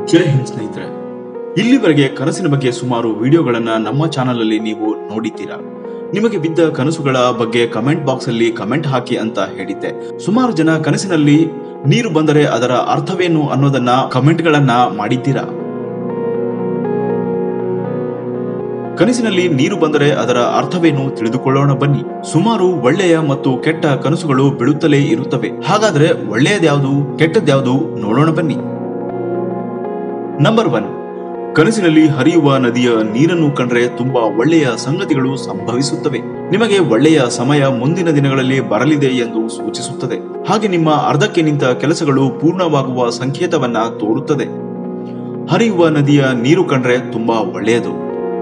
ಜೈ ಹಿಂದ್ ಸ್ನೇಹಿತರೆ ಇಲ್ಲಿವರೆಗೆ ಕನಸಿನ ಬಗ್ಗೆ ಸುಮಾರು ವಿಡಿಯೋಗಳನ್ನ ನಮ್ಮ ಚಾನಲ್ ಅಲ್ಲಿ ನೀವು ನೋಡಿದ್ದೀರಾ ನಿಮಗೆ ಬಿದ್ದ ಕನಸುಗಳ ಬಗ್ಗೆ ಕಮೆಂಟ್ ಬಾಕ್ಸ್ ಅಲ್ಲಿ ಕಮೆಂಟ್ ಹಾಕಿ ಅಂತ ಹೇಳಿದ್ದೆ ಸುಮಾರು ಜನ ಕನಸಿನಲ್ಲಿ ನೀರು ಬಂದರೆ ಅದರ ಅರ್ಥವೇನು ಅನ್ನೋದನ್ನ ಕಮೆಂಟ್ ಗಳನ್ನ ಮಾಡಿದ್ದೀರಾ ಕನಸಿನಲ್ಲಿ ನೀರು ಬಂದರೆ ಅದರ ಅರ್ಥವೇನು ತಿಳಿದುಕೊಳ್ಳೋಣ ಬನ್ನಿ ಸುಮಾರು ಒಳ್ಳೆಯ ಮತ್ತು ಕೆಟ್ಟ ಕನಸುಗಳು ಬೀಳುತ್ತಲೇ ಇರುತ್ತವೆ ಹಾಗಾದ್ರೆ ಒಳ್ಳೆಯದ್ಯಾವುದು ಕೆಟ್ಟದ್ಯಾವುದು ನೋಡೋಣ ಬನ್ನಿ ನಂಬರ್ ಒನ್ ಕನಸಿನಲ್ಲಿ ಹರಿಯುವ ನದಿಯ ನೀರನ್ನು ಕಂಡ್ರೆ ತುಂಬಾ ಒಳ್ಳೆಯ ಸಂಗತಿಗಳು ಸಂಭವಿಸುತ್ತವೆ ನಿಮಗೆ ಒಳ್ಳೆಯ ಸಮಯ ಮುಂದಿನ ದಿನಗಳಲ್ಲಿ ಬರಲಿದೆ ಎಂದು ಸೂಚಿಸುತ್ತದೆ ಹಾಗೆ ನಿಮ್ಮ ಅರ್ಧಕ್ಕೆ ನಿಂತ ಕೆಲಸಗಳು ಪೂರ್ಣವಾಗುವ ಸಂಕೇತವನ್ನ ತೋರುತ್ತದೆ ಹರಿಯುವ ನದಿಯ ನೀರು ಕಂಡ್ರೆ ತುಂಬಾ ಒಳ್ಳೆಯದು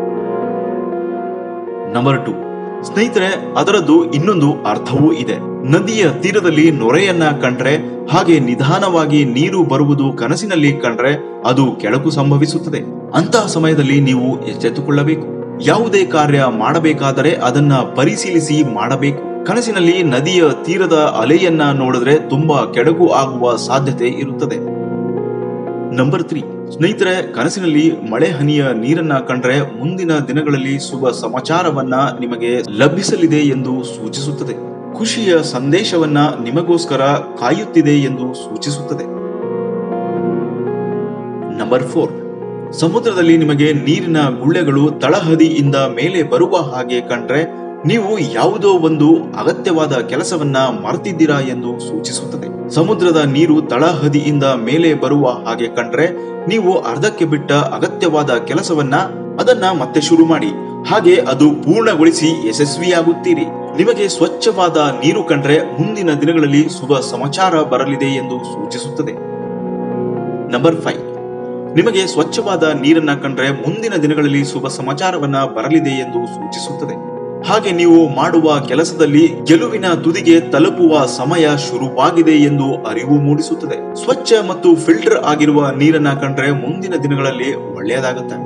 ನಂಬರ್ ಟು ಸ್ನೇಹಿತರೆ ಅದರದ್ದು ಇನ್ನೊಂದು ಅರ್ಥವೂ ಇದೆ ನದಿಯ ತೀರದಲ್ಲಿ ನೊರೆಯನ್ನ ಕಂಡ್ರೆ ಹಾಗೆ ನಿಧಾನವಾಗಿ ನೀರು ಬರುವುದು ಕನಸಿನಲ್ಲಿ ಕಂಡ್ರೆ ಅದು ಕೆಳಕು ಸಂಭವಿಸುತ್ತದೆ ಅಂತಹ ಸಮಯದಲ್ಲಿ ನೀವು ಎಚ್ಚೆತ್ತುಕೊಳ್ಳಬೇಕು ಯಾವುದೇ ಕಾರ್ಯ ಮಾಡಬೇಕಾದರೆ ಅದನ್ನ ಪರಿಶೀಲಿಸಿ ಮಾಡಬೇಕು ಕನಸಿನಲ್ಲಿ ನದಿಯ ತೀರದ ಅಲೆಯನ್ನ ನೋಡಿದ್ರೆ ತುಂಬಾ ಕೆಡಕು ಆಗುವ ಸಾಧ್ಯತೆ ಇರುತ್ತದೆ ನಂಬರ್ ತ್ರೀ ಸ್ನೇಹಿತರೆ ಕನಸಿನಲ್ಲಿ ಮಳೆ ಹನಿಯ ನೀರನ್ನ ಕಂಡ್ರೆ ಮುಂದಿನ ದಿನಗಳಲ್ಲಿ ಶುಭ ಸಮಾಚಾರವನ್ನ ನಿಮಗೆ ಲಭಿಸಲಿದೆ ಎಂದು ಸೂಚಿಸುತ್ತದೆ ಖುಷಿಯ ಸಂದೇಶವನ್ನ ನಿಮಗೋಸ್ಕರ ಕಾಯುತ್ತಿದೆ ಎಂದು ಸೂಚಿಸುತ್ತದೆ ನಂಬರ್ ಫೋರ್ ಸಮುದ್ರದಲ್ಲಿ ನಿಮಗೆ ನೀರಿನ ಗುಳ್ಳೆಗಳು ತಳಹದಿಯಿಂದ ಮೇಲೆ ಬರುವ ಹಾಗೆ ಕಂಡ್ರೆ ನೀವು ಯಾವುದೋ ಒಂದು ಅಗತ್ಯವಾದ ಕೆಲಸವನ್ನ ಮರ್ತಿದ್ದೀರಾ ಎಂದು ಸೂಚಿಸುತ್ತದೆ ಸಮುದ್ರದ ನೀರು ತಳಹದಿಯಿಂದ ಮೇಲೆ ಬರುವ ಹಾಗೆ ಕಂಡ್ರೆ ನೀವು ಅರ್ಧಕ್ಕೆ ಬಿಟ್ಟ ಅಗತ್ಯವಾದ ಕೆಲಸವನ್ನ ಅದನ್ನ ಮತ್ತೆ ಶುರು ಮಾಡಿ ಹಾಗೆ ಅದು ಪೂರ್ಣಗೊಳಿಸಿ ಯಶಸ್ವಿಯಾಗುತ್ತೀರಿ ನಿಮಗೆ ಸ್ವಚ್ಛವಾದ ನೀರು ಕಂಡ್ರೆ ಮುಂದಿನ ದಿನಗಳಲ್ಲಿ ಶುಭ ಸಮಾಚಾರ ಬರಲಿದೆ ಎಂದು ಸೂಚಿಸುತ್ತದೆ ನಂಬರ್ ಫೈವ್ ನಿಮಗೆ ಸ್ವಚ್ಛವಾದ ನೀರನ್ನ ಕಂಡ್ರೆ ಮುಂದಿನ ದಿನಗಳಲ್ಲಿ ಶುಭ ಸಮಾಚಾರವನ್ನ ಬರಲಿದೆ ಎಂದು ಸೂಚಿಸುತ್ತದೆ ಹಾಗೆ ನೀವು ಮಾಡುವ ಕೆಲಸದಲ್ಲಿ ಗೆಲುವಿನ ತುದಿಗೆ ತಲುಪುವ ಸಮಯ ಶುರುವಾಗಿದೆ ಎಂದು ಅರಿವು ಮೂಡಿಸುತ್ತದೆ ಸ್ವಚ್ಛ ಮತ್ತು ಫಿಲ್ಟರ್ ಆಗಿರುವ ನೀರನ್ನ ಕಂಡ್ರೆ ಮುಂದಿನ ದಿನಗಳಲ್ಲಿ ಒಳ್ಳೆಯದಾಗುತ್ತೆ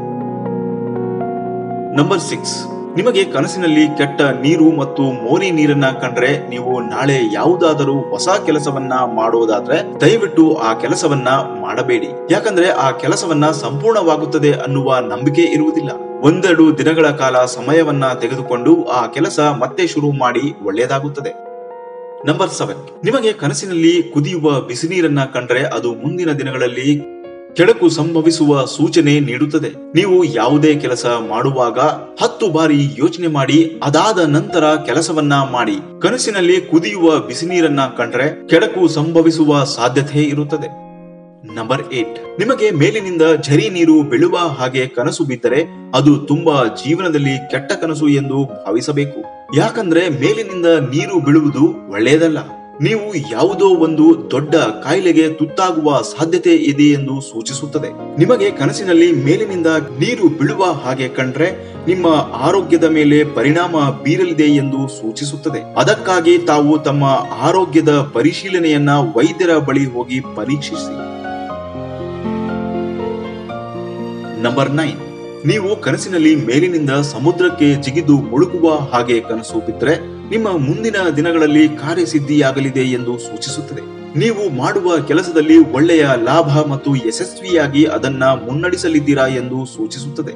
ನಂಬರ್ ಸಿಕ್ಸ್ ನಿಮಗೆ ಕನಸಿನಲ್ಲಿ ಕೆಟ್ಟ ನೀರು ಮತ್ತು ಮೋರಿ ನೀರನ್ನ ಕಂಡ್ರೆ ನೀವು ನಾಳೆ ಯಾವುದಾದರೂ ಹೊಸ ಕೆಲಸವನ್ನ ಮಾಡೋದಾದ್ರೆ ದಯವಿಟ್ಟು ಆ ಕೆಲಸವನ್ನ ಮಾಡಬೇಡಿ ಯಾಕಂದ್ರೆ ಆ ಕೆಲಸವನ್ನ ಸಂಪೂರ್ಣವಾಗುತ್ತದೆ ಅನ್ನುವ ನಂಬಿಕೆ ಇರುವುದಿಲ್ಲ ಒಂದೆರಡು ದಿನಗಳ ಕಾಲ ಸಮಯವನ್ನ ತೆಗೆದುಕೊಂಡು ಆ ಕೆಲಸ ಮತ್ತೆ ಶುರು ಮಾಡಿ ಒಳ್ಳೆಯದಾಗುತ್ತದೆ ನಂಬರ್ ಸೆವೆನ್ ನಿಮಗೆ ಕನಸಿನಲ್ಲಿ ಕುದಿಯುವ ಬಿಸಿ ನೀರನ್ನ ಕಂಡ್ರೆ ಅದು ಮುಂದಿನ ದಿನಗಳಲ್ಲಿ ಕೆಡಕು ಸಂಭವಿಸುವ ಸೂಚನೆ ನೀಡುತ್ತದೆ ನೀವು ಯಾವುದೇ ಕೆಲಸ ಮಾಡುವಾಗ ಹತ್ತು ಬಾರಿ ಯೋಚನೆ ಮಾಡಿ ಅದಾದ ನಂತರ ಕೆಲಸವನ್ನ ಮಾಡಿ ಕನಸಿನಲ್ಲಿ ಕುದಿಯುವ ಬಿಸಿ ನೀರನ್ನ ಕಂಡ್ರೆ ಕೆಡಕು ಸಂಭವಿಸುವ ಸಾಧ್ಯತೆ ಇರುತ್ತದೆ ನಂಬರ್ ಏಟ್ ನಿಮಗೆ ಮೇಲಿನಿಂದ ಝರಿ ನೀರು ಬೀಳುವ ಹಾಗೆ ಕನಸು ಬಿದ್ದರೆ ಅದು ತುಂಬಾ ಜೀವನದಲ್ಲಿ ಕೆಟ್ಟ ಕನಸು ಎಂದು ಭಾವಿಸಬೇಕು ಯಾಕಂದ್ರೆ ಮೇಲಿನಿಂದ ನೀರು ಬೀಳುವುದು ಒಳ್ಳೆಯದಲ್ಲ ನೀವು ಯಾವುದೋ ಒಂದು ದೊಡ್ಡ ಕಾಯಿಲೆಗೆ ತುತ್ತಾಗುವ ಸಾಧ್ಯತೆ ಇದೆ ಎಂದು ಸೂಚಿಸುತ್ತದೆ ನಿಮಗೆ ಕನಸಿನಲ್ಲಿ ಮೇಲಿನಿಂದ ನೀರು ಬೀಳುವ ಹಾಗೆ ಕಂಡ್ರೆ ನಿಮ್ಮ ಆರೋಗ್ಯದ ಮೇಲೆ ಪರಿಣಾಮ ಬೀರಲಿದೆ ಎಂದು ಸೂಚಿಸುತ್ತದೆ ಅದಕ್ಕಾಗಿ ತಾವು ತಮ್ಮ ಆರೋಗ್ಯದ ಪರಿಶೀಲನೆಯನ್ನ ವೈದ್ಯರ ಬಳಿ ಹೋಗಿ ಪರೀಕ್ಷಿಸಿ ನಂಬರ್ ನೈನ್ ನೀವು ಕನಸಿನಲ್ಲಿ ಮೇಲಿನಿಂದ ಸಮುದ್ರಕ್ಕೆ ಜಿಗಿದು ಮುಳುಗುವ ಹಾಗೆ ಕನಸು ಬಿದ್ದರೆ ನಿಮ್ಮ ಮುಂದಿನ ದಿನಗಳಲ್ಲಿ ಕಾರ್ಯಸಿದ್ಧಿಯಾಗಲಿದೆ ಎಂದು ಸೂಚಿಸುತ್ತದೆ ನೀವು ಮಾಡುವ ಕೆಲಸದಲ್ಲಿ ಒಳ್ಳೆಯ ಲಾಭ ಮತ್ತು ಯಶಸ್ವಿಯಾಗಿ ಅದನ್ನ ಮುನ್ನಡೆಸಲಿದ್ದೀರಾ ಎಂದು ಸೂಚಿಸುತ್ತದೆ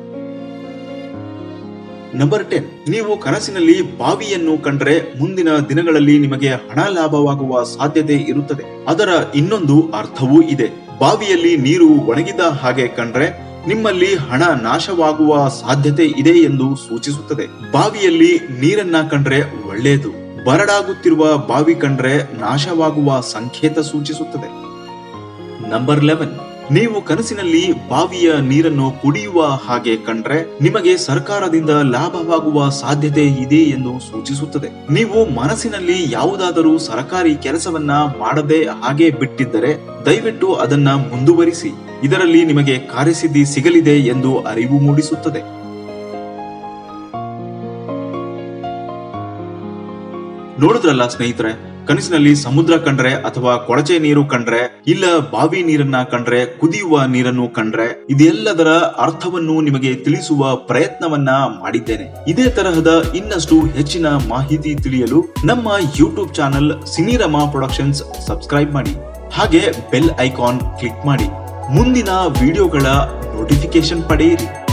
ನಂಬರ್ ಟೆನ್ ನೀವು ಕನಸಿನಲ್ಲಿ ಬಾವಿಯನ್ನು ಕಂಡ್ರೆ ಮುಂದಿನ ದಿನಗಳಲ್ಲಿ ನಿಮಗೆ ಹಣ ಲಾಭವಾಗುವ ಸಾಧ್ಯತೆ ಇರುತ್ತದೆ ಅದರ ಇನ್ನೊಂದು ಅರ್ಥವೂ ಇದೆ ಬಾವಿಯಲ್ಲಿ ನೀರು ಒಣಗಿದ ಹಾಗೆ ಕಂಡ್ರೆ ನಿಮ್ಮಲ್ಲಿ ಹಣ ನಾಶವಾಗುವ ಸಾಧ್ಯತೆ ಇದೆ ಎಂದು ಸೂಚಿಸುತ್ತದೆ ಬಾವಿಯಲ್ಲಿ ನೀರನ್ನ ಕಂಡ್ರೆ ಒಳ್ಳೆಯದು ಬರಡಾಗುತ್ತಿರುವ ಬಾವಿ ಕಂಡ್ರೆ ನಾಶವಾಗುವ ಸಂಕೇತ ಸೂಚಿಸುತ್ತದೆ ನಂಬರ್ ಲೆವೆನ್ ನೀವು ಕನಸಿನಲ್ಲಿ ಬಾವಿಯ ನೀರನ್ನು ಕುಡಿಯುವ ಹಾಗೆ ಕಂಡ್ರೆ ನಿಮಗೆ ಸರ್ಕಾರದಿಂದ ಲಾಭವಾಗುವ ಸಾಧ್ಯತೆ ಇದೆ ಎಂದು ಸೂಚಿಸುತ್ತದೆ ನೀವು ಮನಸ್ಸಿನಲ್ಲಿ ಯಾವುದಾದರೂ ಸರ್ಕಾರಿ ಕೆಲಸವನ್ನ ಮಾಡದೆ ಹಾಗೆ ಬಿಟ್ಟಿದ್ದರೆ ದಯವಿಟ್ಟು ಅದನ್ನ ಮುಂದುವರಿಸಿ ಇದರಲ್ಲಿ ನಿಮಗೆ ಕಾರ್ಯಸಿದ್ಧಿ ಸಿಗಲಿದೆ ಎಂದು ಅರಿವು ಮೂಡಿಸುತ್ತದೆ ನೋಡಿದ್ರಲ್ಲ ಸ್ನೇಹಿತರೆ ಕನಸಿನಲ್ಲಿ ಸಮುದ್ರ ಕಂಡ್ರೆ ಅಥವಾ ಕೊಳಚೆ ನೀರು ಕಂಡ್ರೆ ಇಲ್ಲ ಬಾವಿ ನೀರನ್ನ ಕಂಡ್ರೆ ಕುದಿಯುವ ನೀರನ್ನು ಕಂಡ್ರೆ ಇದೆಲ್ಲದರ ಅರ್ಥವನ್ನು ನಿಮಗೆ ತಿಳಿಸುವ ಪ್ರಯತ್ನವನ್ನ ಮಾಡಿದ್ದೇನೆ ಇದೇ ತರಹದ ಇನ್ನಷ್ಟು ಹೆಚ್ಚಿನ ಮಾಹಿತಿ ತಿಳಿಯಲು ನಮ್ಮ YouTube channel Cinirama productions subscribe ಮಾಡಿ ಹಾಗೆ ಬೆಲ್ ಐಕಾನ್ ಕ್ಲಿಕ್ ಮಾಡಿ ಮುಂದಿನ ವಿಡಿಯೋಗಳ ನೋಟಿಫಿಕೇಶನ್ ಪಡೆಯಿರಿ